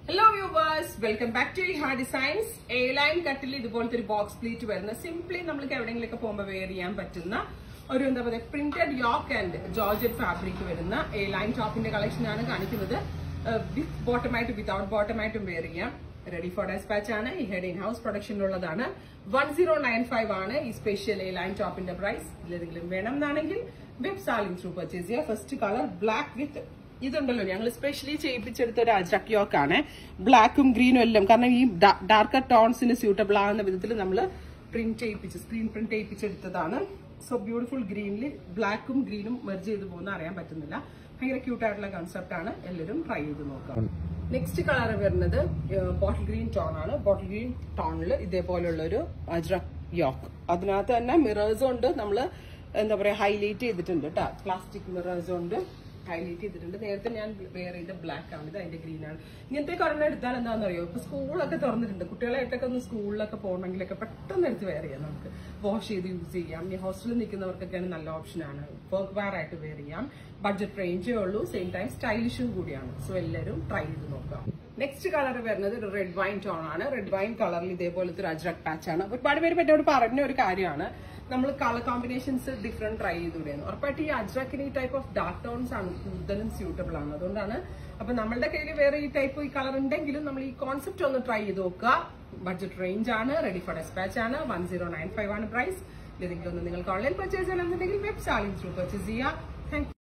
hello viewers welcome back to ഹാ designs A line കട്ടിൽ ഇതുപോലത്തെ ഒരു ബോക്സ് പ്ലീറ്റ് വരുന്ന സിംപ്ലി നമ്മൾക്ക് എവിടെയെങ്കിലൊക്കെ പോകുമ്പോൾ വെയർ ചെയ്യാൻ പറ്റുന്ന ഒരു എന്താ പറയുക printed yoke and georgette fabric വരുന്ന എ ലൈൻ ടോപ്പിന്റെ കളക്ഷൻ ആണ് കാണിക്കുന്നത് വിത്ത് ബോട്ടമായിട്ടും വിത്തൗട്ട് ബോട്ടമായിട്ടും വെയർ ചെയ്യാം റെഡി ഫോർ ഡെസ്പാച്ച് ആണ് ഈ ഹെഡ് ഇൻ ഹൗസ് പ്രൊഡക്ഷനിലുള്ളതാണ് വൺ സീറോ നയൻ ഫൈവ് ആണ് ഈ സ്പെഷ്യൽ എ ലൈൻ ടോപ്പിന്റെ പ്രൈസ് ഇതിലെന്തെങ്കിലും വേണം എന്നാണെങ്കിൽ വെബ് സാലിംഗ് ത്രൂ പർച്ചേസ് ചെയ്യുക ഫസ്റ്റ് കളർ ബ്ലാക്ക് വിത്ത് ഇതുണ്ടല്ലോ ഞങ്ങൾ സ്പെഷ്യലി ചെയ്യിപ്പിച്ചെടുത്ത ഒരു അജക് യോക്ക് ആണ് ബ്ലാക്കും ഗ്രീനും എല്ലാം കാരണം ഈ ഡാർക്കർ ടോൺസിന് സ്യൂട്ടബിൾ ആകുന്ന വിധത്തിൽ നമ്മൾ പ്രിന്റ് ചെയ്യിപ്പിച്ച് സ്ക്രീൻ പ്രിന്റ് ചെയ്യിപ്പിച്ചെടുത്തതാണ് സോ ബ്യൂട്ടിഫുൾ ഗ്രീനിൽ ബ്ലാക്കും ഗ്രീനും മെർജ് ചെയ്ത് പോകുന്ന അറിയാൻ പറ്റുന്നില്ല ഭയങ്കര ക്യൂട്ട് ആയിട്ടുള്ള കൺസെപ്റ്റ് ആണ് എല്ലാവരും ട്രൈ ചെയ്ത് നോക്കാം നെക്സ്റ്റ് കളർ വരുന്നത് ബോട്ടിൽ ഗ്രീൻ ടോൺ ആണ് ബോട്ടിൽ ഗ്രീൻ ടോണിൽ ഇതേപോലുള്ള ഒരു അജ്രക് യോക്ക് അതിനകത്ത് തന്നെ മിറേഴ്സ് ഉണ്ട് നമ്മൾ എന്താ പറയാ ഹൈലൈറ്റ് ചെയ്തിട്ടുണ്ട് കേട്ടോ പ്ലാസ്റ്റിക് മിറേഴ്സ് ഉണ്ട് ഹൈലൈറ്റ് ചെയ്തിട്ടുണ്ട് നേരത്തെ ഞാൻ വെയർ ചെയ്ത ബ്ലാക്ക് ആണ് ഇത് അതിന്റെ ഗ്രീൻ ആണ് ഇങ്ങനത്തെ ഒരെണ്ണം എടുത്താൽ എന്താണെന്ന് അറിയോ ഇപ്പൊ സ്കൂളൊക്കെ തുറന്നിട്ടുണ്ട് കുട്ടികളായിട്ടൊക്കെ ഒന്ന് സ്കൂളിലൊക്കെ പോകണമെങ്കിലൊക്കെ പെട്ടെന്ന് എടുത്ത് വെയർ ചെയ്യാം നമുക്ക് വാഷ് ചെയ്ത് യൂസ് ചെയ്യാം ഈ ഹോസ്റ്റലിൽ നിൽക്കുന്നവർക്കൊക്കെയാണ് നല്ല ഓപ്ഷനാണ് വർക്ക് വെയർ ആയിട്ട് വെയർ ചെയ്യാം ബഡ്ജറ്റ് റേഞ്ചേ ഉള്ളൂ സെയിം ടൈം സ്റ്റൈലിഷും കൂടിയാണ് സോ എല്ലാവരും ട്രൈ ചെയ്ത് നോക്കാം നെക്സ്റ്റ് കളർ വരുന്നത് ഒരു റെഡ് വൈൻ ടോൺ ആണ് റെഡ് വൈൻ കളറിൽ ഇതേപോലത്തെ ഒരു അജ്രക് പാച്ച് ആണ് ഒരുപാട് പേര് പറ്റോട് പറഞ്ഞ ഒരു കാര്യമാണ് നമ്മൾ കളർ കോമ്പിനേഷൻസ് ഡിഫറെന്റ് ട്രൈ ചെയ്തുകൂടെയാണ് ഉറപ്പായിട്ട് ഈ അജ്രക്കിന് ഈ ടൈപ്പ് ഓഫ് ഡാർക്ക് ടോൺസ് ആണ് കൂടുതലും സ്യൂട്ടബിൾ ആണ് അതുകൊണ്ടാണ് അപ്പൊ നമ്മളുടെ കയ്യിൽ വേറെ ഈ ടൈപ്പ് ഈ കളർ ഉണ്ടെങ്കിലും നമ്മൾ ഈ കോൺസെപ്റ്റ് ഒന്ന് ട്രൈ ചെയ്ത് നോക്കുക ബഡ്ജറ്റ് റേഞ്ച് ആണ് റെഡി ഫോർ ഡെസ്പാച്ച് ആണ് വൺ സീറോ നയൻ ഫൈവ് ആണ് പ്രൈസ് ഏതെങ്കിലും ഒന്ന് നിങ്ങൾക്ക് ഓൺലൈൻ പർച്ചേസ് ചെയ്യണമെന്നുണ്ടെങ്കിൽ വെബ് സാലിംഗ് ത്രൂ പർച്ചേസ് ചെയ്യാം താങ്ക്